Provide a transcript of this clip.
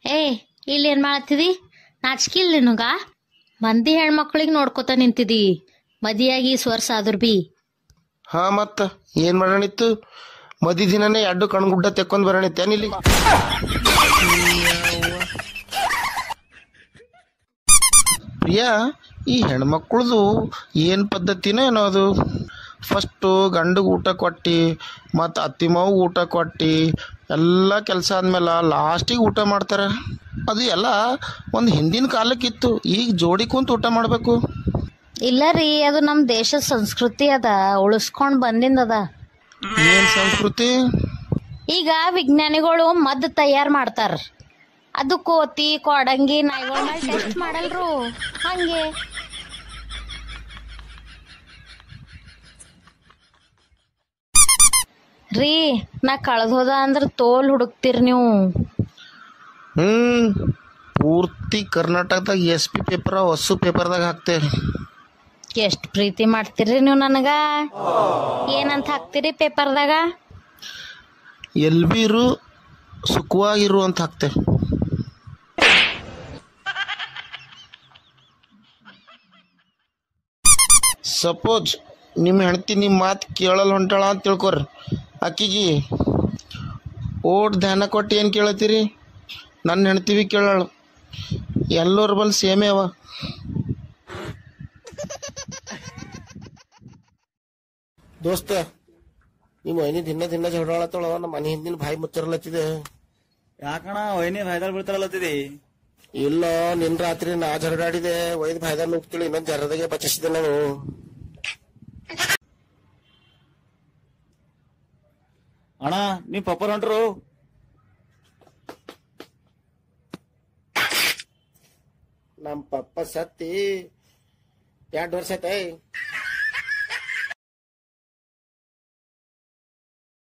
ಏ ಇಲ್ಲಿ ಏನ್ ಮಾಡತ್ತಿದಿ ನಾಚಿಕಿಲ್ ನಿನಗ ಮಂದಿ ಹೆಣ್ಮಕ್ಳಿಗೆ ನೋಡ್ಕೊತ ನಿಂತಿದಿ ಮದಿಯಾಗಿ ಸ್ವರ್ಸ ಆದ್ರ ಬಿ ಹಾ ಮತ್ತ ಏನ್ ಮಾಡೋಣಿತ್ತು ಮದಿ ದಿನನೇ ಎರಡು ಕಣ್ಗುಡ್ಡ ತೆಕ್ಕೊಂಡ್ ಬರೋಣಿತ್ತೇನ್ ಇಲ್ಲಿ ಪ್ರಿಯಾ ಈ ಹೆಣ್ಮಕ್ಳದು ಏನ್ ಪದ್ಧತಿನೋ ಏನೋ ಅದು ಫಸ್ಟು ಗಂಡಿಗೆ ಊಟ ಕೊಟ್ಟು ಮತ್ತು ಅತ್ತಿ ಮಾವು ಊಟ ಕೊಟ್ಟು ಎಲ್ಲ ಕೆಲಸ ಆದ್ಮೇಲೆ ಲಾಸ್ಟಿಗೆ ಊಟ ಮಾಡ್ತಾರೆ ಅದು ಎಲ್ಲ ಒಂದು ಹಿಂದಿನ ಕಾಲಕ್ಕಿತ್ತು ಈಗ ಜೋಡಿ ಕುಂತು ಊಟ ಮಾಡಬೇಕು ಇಲ್ಲ ರೀ ಅದು ನಮ್ ದೇಶದ ಸಂಸ್ಕೃತಿ ಅದ ಉಳಿಸ್ಕೊಂಡ್ ಬಂದಿಂದ ಅದ ಏನ್ ಸಂಸ್ಕೃತಿ ಈಗ ವಿಜ್ಞಾನಿಗಳು ಮದ್ದು ತಯಾರ್ ಮಾಡ್ತಾರ ಅದು ಕೋತಿ ಕೊಡಂಗಿ ನಾಯಿಗಳ ಮೇಲೆ ಟೆಸ್ಟ್ ಮಾಡಲ್ರು ಹಂಗೆ ರೀ ನಾ ಕಳ್ದೋದ ಅಂದ್ರ ತೋಲ್ ಹುಡುಕ್ತಿರ್ ನೀವು ಹ್ಮ್ ಪೂರ್ತಿ ಕರ್ನಾಟಕದಾಗ ಎಸ್ ಪಿ ಪೇಪರ್ ಹೊಸ ಪೇಪರ್ದಾಗ ಹಾಕ್ತೇವೆ ಎಷ್ಟ್ ಪ್ರೀತಿ ಮಾಡ್ತೀರಿ ನೀವು ನನಗ ಏನಂತ ಹಾಕ್ತಿರಿ ಪೇಪರ್ದಾಗ ಎಲ್ ಬಿ ಇರು ಸುಖವಾಗಿರು ಅಂತ ಹಾಕ್ತೇವೆ ಸಪೋಸ್ ನಿಮ್ಮ ಹೆಂಡತಿ ನಿಮ್ಮ ಮಾತು ಕೇಳಲ್ಲ ಹೊಂಟಾಳ ಅಂತ ತಿಳ್ಕೊರಿ ಆಕಿಗೆ ಓಟ್ ಧ್ಯಾನ ಕೊಟ್ಟು ಏನು ಕೇಳತ್ತೀರಿ ನನ್ನ ಹೆಂಡತಿ ಬಿ ಕೇಳಾಳು ಎಲ್ಲರ ಬಲ್ ಸೇಮೇ ಅವ ದೋಸ್ತ ನಿಮ್ಮ ಮನೆ ದಿನ ದಿನ ಜಗಳಾಳತ್ತಳ ನಮ್ಮ ಮನೆ ಹಿಂದಿನ ಬಾಯಿ ಮುಚ್ಚರಲತ್ತಿದೆ ಯಾಕಣ ವೈನಿ ಭಾಯ್ದಾರ್ ಬೀಳ್ತಾರಲ್ಲತ್ತಿದಿ ಇಲ್ಲ ನಿನ್ ರಾತ್ರಿ ನಾ ಜರಡಾಡಿದೆ ಒಯ್ದು ಬಾಯ್ದಾರ್ ನುಗ್ತಿಳಿ ಇನ್ನೊಂದ್ ಜರದಾಗೆ ಬಚ್ಚಿಸಿದೆ ನಾನು ಅಣ್ಣ ನೀವ್ ಪಪ್ಪರ್ ಹೊಂಟ್ರು ನಮ್ಮ ಪಪ್ಪ ಸತ್ತಿ ಎರಡು ವರ್ಷ ಐತೆ